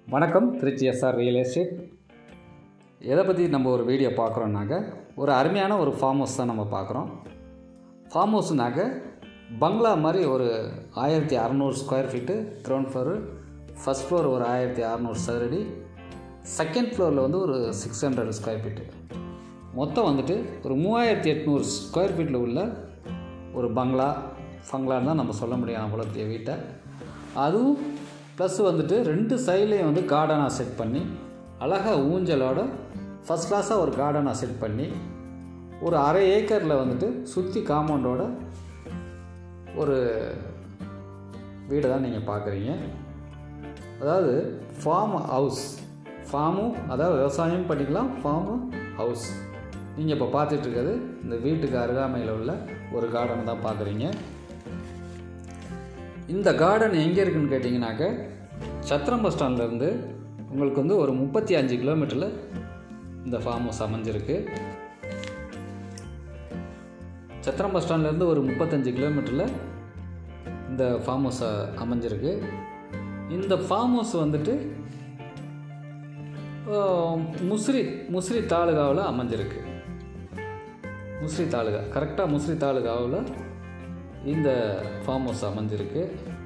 வணக்கம் Trichy SR real estate எதை பற்றி நம்ம ஒரு வீடியோ பார்க்குறோன்னாக்க ஒரு அருமையான ஒரு ஃபார்ம் ஹவுஸ் தான் நம்ம பார்க்குறோம் ஃபார்ம் ஹவுஸ்னாக்க பங்களா மாதிரி ஒரு ஆயிரத்தி அறநூறு square feet ground floor first floor ஒரு ஆயிரத்தி அறநூறு சதுரடி செகண்ட் ஃப்ளோரில் வந்து ஒரு சிக்ஸ் ஹண்ட்ரட் ஸ்கொயர் ஃபீட்டு மொத்தம் வந்துட்டு ஒரு மூவாயிரத்தி எட்நூறு ஸ்கொயர் ஃபீட்டில் உள்ள ஒரு பங்களா பங்களான்னு தான் நம்ம சொல்ல முடியும் அவ்வளோ பெரிய வீட்டை அதுவும் ப்ளஸ் வந்துட்டு ரெண்டு சைட்லேயும் வந்து கார்டனாக செட் பண்ணி அழகாக ஊஞ்சலோட ஃபஸ்ட் கிளாஸாக ஒரு கார்டனாக செட் பண்ணி ஒரு அரை ஏக்கரில் வந்துட்டு சுற்றி காம்பவுண்டோட ஒரு வீடை தான் நீங்கள் பார்க்குறீங்க அதாவது ஃபார்ம் ஹவுஸ் ஃபார்மும் அதாவது விவசாயம் பண்ணிக்கலாம் ஃபார்மும் ஹவுஸ் நீங்கள் இப்போ பார்த்துட்டு இருக்கிறது இந்த வீட்டுக்கு அருகாமையில் உள்ள ஒரு கார்டன் தான் பார்க்குறீங்க இந்த கார்டன் எங்கே இருக்குன்னு கேட்டிங்கனாக்க சத்திரம் பஸ் ஸ்டாண்ட்லேருந்து உங்களுக்கு வந்து ஒரு முப்பத்தி அஞ்சு கிலோமீட்டரில் இந்த ஃபார்ம் ஹவுஸ் அமைஞ்சிருக்கு சத்திரம் பஸ் ஸ்டாண்ட்லேருந்து ஒரு முப்பத்தஞ்சு கிலோமீட்டரில் இந்த ஃபார்ம் ஹவுஸ் அமைஞ்சிருக்கு இந்த ஃபார்ம் ஹவுஸ் வந்துட்டு ஆஹ், முசிறி முசிறி தாலுகாவில் அமைஞ்சிருக்கு முசிறி தாலுகா கரெக்டாக முசிறி தாலுகாவில் இந்த ஃபார்ம் ஹவுஸ் அமைஞ்சிருக்கு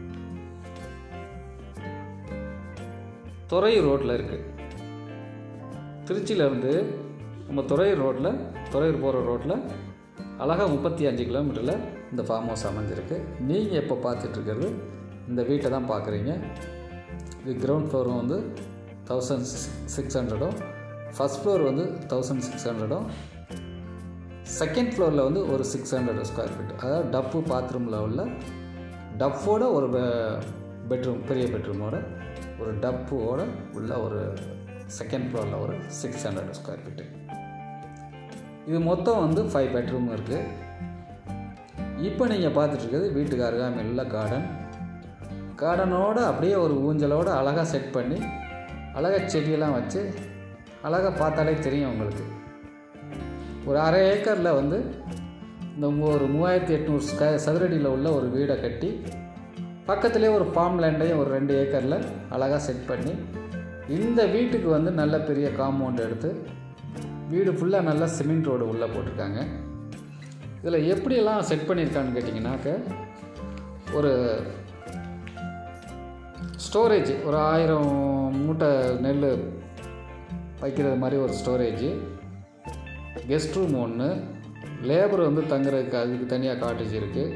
துறையூர் ரோட்டில் இருக்குது திருச்சியிலேருந்து நம்ம துறையூர் ரோட்டில் துறையூர் போகிற ரோட்டில் அழகாக முப்பத்தி அஞ்சு கிலோமீட்டரில் இந்த ஃபார்ம் ஹவுஸ் அமைஞ்சிருக்கு நீங்கள் இப்போ பார்த்துட்ருக்கிறது இந்த வீட்டை தான் பார்க்குறீங்க இது கிரவுண்ட் ஃப்ளோரும் வந்து தௌசண்ட் சிக்ஸ் ஹண்ட்ரடும் ஃபஸ்ட் ஃப்ளோர் வந்து தௌசண்ட் சிக்ஸ் ஹண்ட்ரடும் செகண்ட் ஃப்ளோரில் வந்து ஒரு சிக்ஸ் ஹண்ட்ரட் ஸ்கொயர் ஃபீட் அதாவது டப்பு பாத்ரூமில் உள்ள டப்போட ஒரு பெட்ரூம் பெரிய பெட்ரூமோட ஒரு டப்போட உள்ள ஒரு செகண்ட் ஃப்ளோரில் ஒரு சிக்ஸ் ஹண்ட்ரட் ஸ்கொயர் ஃபீட்டு இது மொத்தம் வந்து ஃபைவ் பெட்ரூம் இருக்குது இப்போ நீங்கள் பார்த்துட்ருக்கிறது வீட்டுக்கு அருகாமையில் உள்ள கார்டன் கார்டனோட அப்படியே ஒரு ஊஞ்சலோட அழகாக செட் பண்ணி அழகாக செடியெல்லாம் வச்சு அழகாக பார்த்தாலே தெரியும் உங்களுக்கு ஒரு அரை ஏக்கரில் வந்து இந்த மூ- ஒரு மூவாயிரத்தி எட்நூறு ஸ்க சதுரடியில் உள்ள ஒரு வீடை கட்டி பக்கத்துலேயே ஒரு ஃபார்ம் லேண்டையும் ஒரு ரெண்டு ஏக்கரில் அழகாக செட் பண்ணி இந்த வீட்டுக்கு வந்து நல்ல பெரிய காம்பவுண்ட் எடுத்து வீடு ஃபுல்லாக நல்லா சிமெண்ட் ரோடு உள்ளே போட்டிருக்காங்க இதில் எப்படியெல்லாம் செட் பண்ணியிருக்கான்னு கேட்டிங்கனாக்க ஒரு ஸ்டோரேஜ் ஒரு ஆயிரம் மூட்டை நெல் வைக்கிறது மாதிரி ஒரு ஸ்டோரேஜ் கெஸ்ட் ரூம் ஒன்று லேபர் வந்து தங்குறதுக்கு அதுக்கு தனியாக காட்டேஜ் இருக்குது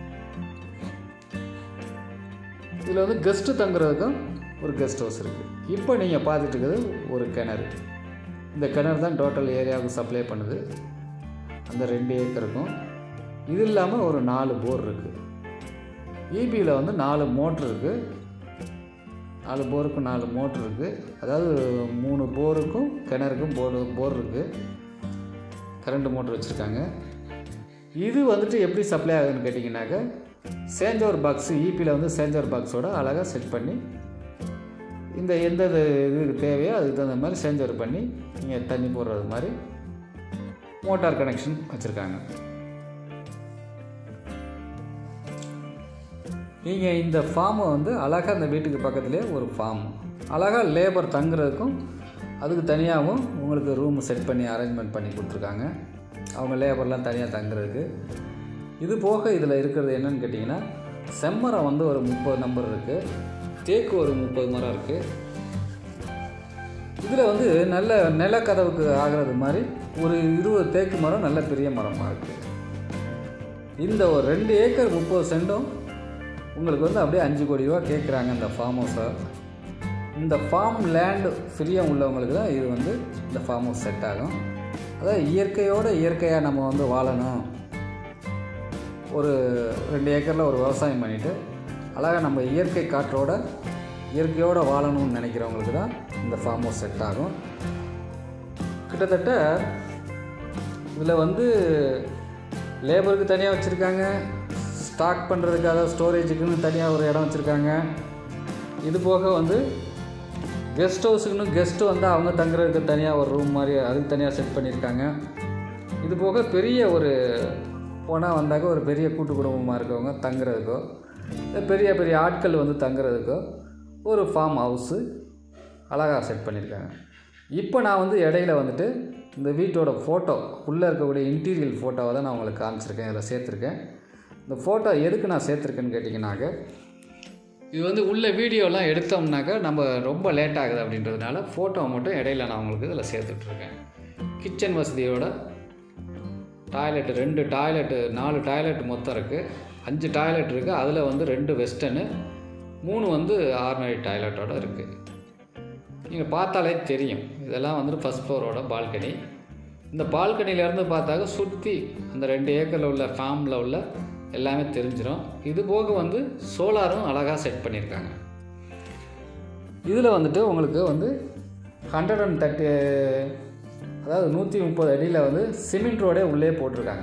இதில் வந்து கெஸ்ட்டு தங்குறதுக்கும் ஒரு கெஸ்ட் ஹவுஸ் இருக்குது இப்போ நீங்கள் பார்த்துட்டு இருக்கிறது ஒரு கிணறு இந்த கிணறு தான் டோட்டல் ஏரியாவுக்கு சப்ளை பண்ணுது அந்த ரெண்டு ஏக்கருக்கும் இது இல்லாமல் ஒரு நாலு போர் இருக்குது ஈபியில் வந்து நாலு மோட்ரு இருக்குது நாலு போருக்கும் நாலு மோட்ரு இருக்குது அதாவது மூணு போருக்கும் கிணறுக்கும் போர் போர் இருக்குது கரண்ட் மோட்ரு வச்சுருக்காங்க இது வந்துட்டு எப்படி சப்ளை ஆகுதுன்னு கேட்டிங்கனாக்க சேஞ்சோர் பாக்ஸ் ஈபியில் வந்து சேஞ்சோர் பாக்ஸோட அழகாக செட் பண்ணி இந்த எந்த இது இதுக்கு தேவையோ அதுக்கு தகுந்த மாதிரி சேஞ்சோர் பண்ணி நீங்கள் தண்ணி போடுறது மாதிரி மோட்டார் கனெக்ஷன் வச்சுருக்காங்க நீங்கள் இந்த ஃபார்மை வந்து அழகாக அந்த வீட்டுக்கு பக்கத்துலேயே ஒரு ஃபார்ம் அழகாக லேபர் தங்குறதுக்கும் அதுக்கு தனியாகவும் உங்களுக்கு ரூம் செட் பண்ணி அரேஞ்ச்மெண்ட் பண்ணி கொடுத்துருக்காங்க அவங்க லேபர்லாம் தனியாக தங்குறதுக்கு இது போக இதில் இருக்கிறது என்னன்னு கேட்டிங்கன்னா செம்மரம் வந்து ஒரு முப்பது நம்பர் இருக்குது தேக்கு ஒரு முப்பது மரம் இருக்குது இதில் வந்து நல்ல நிலக்கதவுக்கு ஆகிறது மாதிரி ஒரு இருபது தேக்கு மரம் நல்ல பெரிய மரமாக இருக்குது இந்த ஒரு ரெண்டு ஏக்கர் முப்பது சென்டும் உங்களுக்கு வந்து அப்படியே அஞ்சு கோடி ரூபா கேட்குறாங்க இந்த ஃபார்ம் ஹவுஸை இந்த ஃபார்ம் லேண்டு ஃப்ரீயாக உள்ளவங்களுக்கு தான் இது வந்து இந்த ஃபார்ம் ஹவுஸ் செட் ஆகும் அதாவது இயற்கையோடு இயற்கையாக நம்ம வந்து வாழணும் ஒரு ரெண்டு ஏக்கரில் ஒரு விவசாயம் பண்ணிவிட்டு அழகாக நம்ம இயற்கை காற்றோட இயற்கையோடு வாழணும்னு நினைக்கிறவங்களுக்கு தான் இந்த ஃபார்ம் ஹவுஸ் செட் ஆகும் கிட்டத்தட்ட இதில் வந்து லேபருக்கு தனியாக வச்சுருக்காங்க ஸ்டாக் பண்ணுறதுக்காக ஸ்டோரேஜுக்குன்னு தனியாக ஒரு இடம் வச்சுருக்காங்க இது போக வந்து கெஸ்ட் ஹவுஸுக்குன்னு கெஸ்ட்டு வந்து அவங்க தங்குறதுக்கு தனியாக ஒரு ரூம் மாதிரி அதுக்கு தனியாக செட் பண்ணியிருக்காங்க இது போக பெரிய ஒரு போனால் வந்தாக்க ஒரு பெரிய கூட்டு குடும்பமாக இருக்கவங்க தங்குறதுக்கோ இல்ல பெரிய பெரிய ஆட்கள் வந்து தங்குறதுக்கோ ஒரு ஃபார்ம் ஹவுஸு அழகாக செட் பண்ணியிருக்காங்க இப்போ நான் வந்து இடையில வந்துட்டு இந்த வீட்டோட ஃபோட்டோ உள்ளே இருக்கக்கூடிய இன்டீரியல் ஃபோட்டோவை தான் நான் உங்களுக்கு காமிச்சிருக்கேன் இதில் சேர்த்துருக்கேன் இந்த ஃபோட்டோ எதுக்கு நான் சேர்த்துருக்கேன்னு கேட்டிங்கனாக்க இது வந்து உள்ள வீடியோலாம் எடுத்தோம்னாக்கா நம்ம ரொம்ப லேட் ஆகுது அப்படின்றதுனால ஃபோட்டோவை மட்டும் இடையில நான் உங்களுக்கு இதில் சேர்த்துட்ருக்கேன் கிச்சன் வசதியோட டாய்லெட் ரெண்டு டாய்லெட்டு நாலு டாய்லெட் மொத்தம் இருக்குது அஞ்சு டாய்லெட் இருக்குது அதில் வந்து ரெண்டு வெஸ்டர்னு மூணு வந்து ஆர்டினரி டாய்லெட்டோட இருக்குது நீங்கள் பார்த்தாலே தெரியும் இதெல்லாம் வந்து ஃபஸ்ட் ஃப்ளோரோட பால்கனி இந்த பால்கனிலேருந்து பார்த்தாக்க சுற்றி அந்த ரெண்டு ஏக்கரில் உள்ள ஃபார்மில் உள்ள எல்லாமே தெரிஞ்சிடும் இது போக வந்து சோலாரும் அழகாக செட் பண்ணியிருக்காங்க இதில் வந்துட்டு உங்களுக்கு வந்து ஹண்ட்ரட் அண்ட் தேர்ட்டி அதாவது நூற்றி முப்பது அடியில் வந்து சிமெண்ட் ரோடே உள்ளே போட்டிருக்காங்க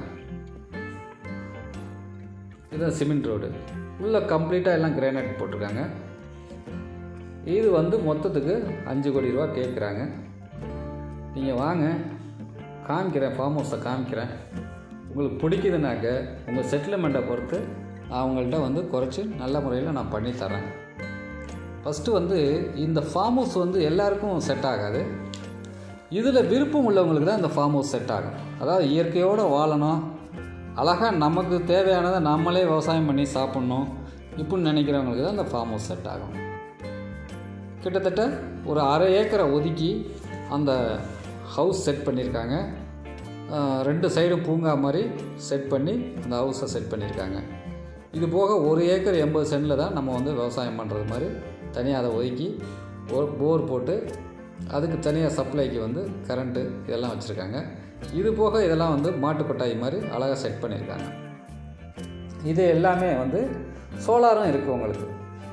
இதுதான் சிமெண்ட் ரோடு உள்ளே கம்ப்ளீட்டாக எல்லாம் கிரானைட் போட்டிருக்காங்க இது வந்து மொத்தத்துக்கு அஞ்சு கோடி ரூபா கேட்குறாங்க நீங்கள் வாங்க காமிக்கிறேன் ஃபார்ம் ஹவுஸை காமிக்கிறேன் உங்களுக்கு பிடிக்குதுனாக்க உங்கள் செட்டில்மெண்ட்டை பொறுத்து அவங்கள்ட்ட வந்து குறைச்சி நல்ல முறையில் நான் பண்ணி தரேன் ஃபஸ்ட்டு வந்து இந்த ஃபார்ம் ஹவுஸ் வந்து எல்லாருக்கும் செட் ஆகாது இதில் விருப்பம் உள்ளவங்களுக்கு தான் இந்த ஃபார்ம் ஹவுஸ் செட் ஆகும் அதாவது இயற்கையோடு வாழணும் அழகாக நமக்கு தேவையானதை நம்மளே விவசாயம் பண்ணி சாப்பிட்ணும் இப்படின்னு நினைக்கிறவங்களுக்கு தான் இந்த ஃபார்ம் ஹவுஸ் செட் ஆகும் கிட்டத்தட்ட ஒரு அரை ஏக்கரை ஒதுக்கி அந்த ஹவுஸ் செட் பண்ணியிருக்காங்க ஆஹ் ரெண்டு சைடும் பூங்கா மாதிரி செட் பண்ணி அந்த ஹவுஸை செட் பண்ணியிருக்காங்க இது போக ஒரு ஏக்கர் எண்பது சென்டில் தான் நம்ம வந்து விவசாயம் பண்ணுறது மாதிரி தனியாக அதை ஒதுக்கி ஒரு போர் போட்டு அதுக்கு தனியாக சப்ளைக்கு வந்து கரண்ட்டு இதெல்லாம் வச்சுருக்காங்க இது போக இதெல்லாம் வந்து மாட்டு கொட்டாய் மாதிரி அழகாக செட் பண்ணியிருக்காங்க இது எல்லாமே வந்து சோலாரும் இருக்குது உங்களுக்கு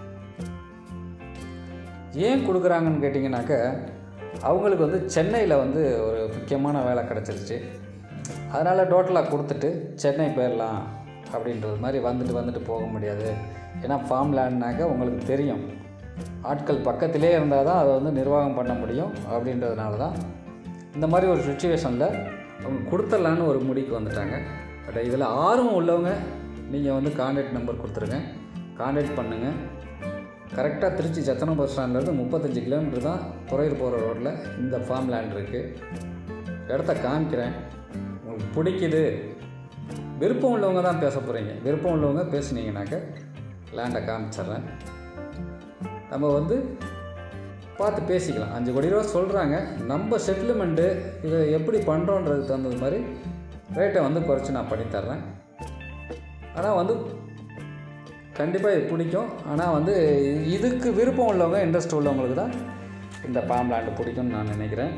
ஏன் கொடுக்குறாங்கன்னு கேட்டிங்கனாக்க அவங்களுக்கு வந்து சென்னையில் வந்து ஒரு முக்கியமான வேலை கிடச்சிருச்சு அதனால் டோட்டலாக கொடுத்துட்டு சென்னை போயிடலாம் அப்படின்றது மாதிரி வந்துட்டு வந்துட்டு போக முடியாது ஏன்னா ஃபார்ம் லேண்ட்னாக்க உங்களுக்கு தெரியும் ஆட்கள் பக்கத்திலே இருந்தால் தான் அதை வந்து நிர்வாகம் பண்ண முடியும் அப்படின்றதுனால தான் இந்த மாதிரி ஒரு சுச்சுவேஷனில் அவங்க கொடுத்துடலான்னு ஒரு முடிக்கு வந்துட்டாங்க பட் இதில் ஆர்வம் உள்ளவங்க நீங்கள் வந்து கான்டாக்ட் நம்பர் கொடுத்துருங்க கான்டாக்ட் பண்ணுங்கள் கரெக்டாக திருச்சி சத்தனம் பஸ் ஸ்டாண்ட்லேருந்து முப்பத்தஞ்சு கிலோமீட்டர் தான் துறையூர் போகிற ரோட்டில் இந்த ஃபார்ம் லேண்ட் இருக்குது இடத்த காமிக்கிறேன் உங்களுக்கு பிடிக்குது விருப்பம் உள்ளவங்க தான் பேச போகிறீங்க விருப்பம் உள்ளவங்க பேசுனீங்கனாக்க லேண்டை காமிச்சிட்றேன் நம்ம வந்து பார்த்து பேசிக்கலாம் அஞ்சு கோடி ரூபா சொல்கிறாங்க நம்ம செட்டில்மெண்ட்டு இதை எப்படி பண்ணுறோன்றதுக்கு தகுந்தது மாதிரி ரேட்டை வந்து குறைச்சி நான் பண்ணித்தர்றேன் ஆனால் வந்து கண்டிப்பாக இது பிடிக்கும் ஆனால் வந்து இதுக்கு விருப்பம் உள்ளவங்க இன்ட்ரெஸ்ட் உள்ளவங்களுக்கு தான் இந்த பாம் லேண்டு பிடிக்கும்னு நான் நினைக்கிறேன்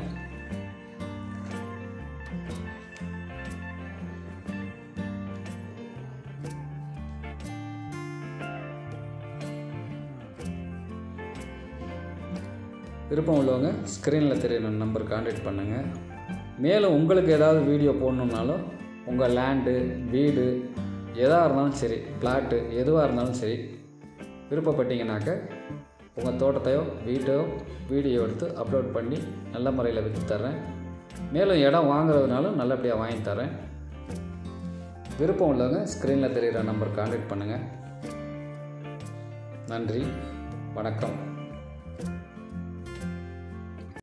விருப்பம் உள்ளவங்க ஸ்க்ரீனில் தெரியுற நம்பர் கான்டாக்ட் பண்ணுங்கள் மேலும் உங்களுக்கு ஏதாவது வீடியோ போடணுன்னாலும் உங்கள் லேண்டு வீடு எதாக இருந்தாலும் சரி பிளாட்டு எதுவாக இருந்தாலும் சரி விருப்பப்பட்டீங்கனாக்க உங்கள் தோட்டத்தையோ வீட்டையோ வீடியோ எடுத்து அப்லோட் பண்ணி நல்ல முறையில் விற்று தர்றேன் மேலும் இடம் வாங்குறதுனாலும் நல்லபடியாக வாங்கி தரேன் விருப்பம் உள்ளவங்க ஸ்க்ரீனில் தெரிகிற நம்பர் கான்டாக்ட் பண்ணுங்கள் நன்றி வணக்கம்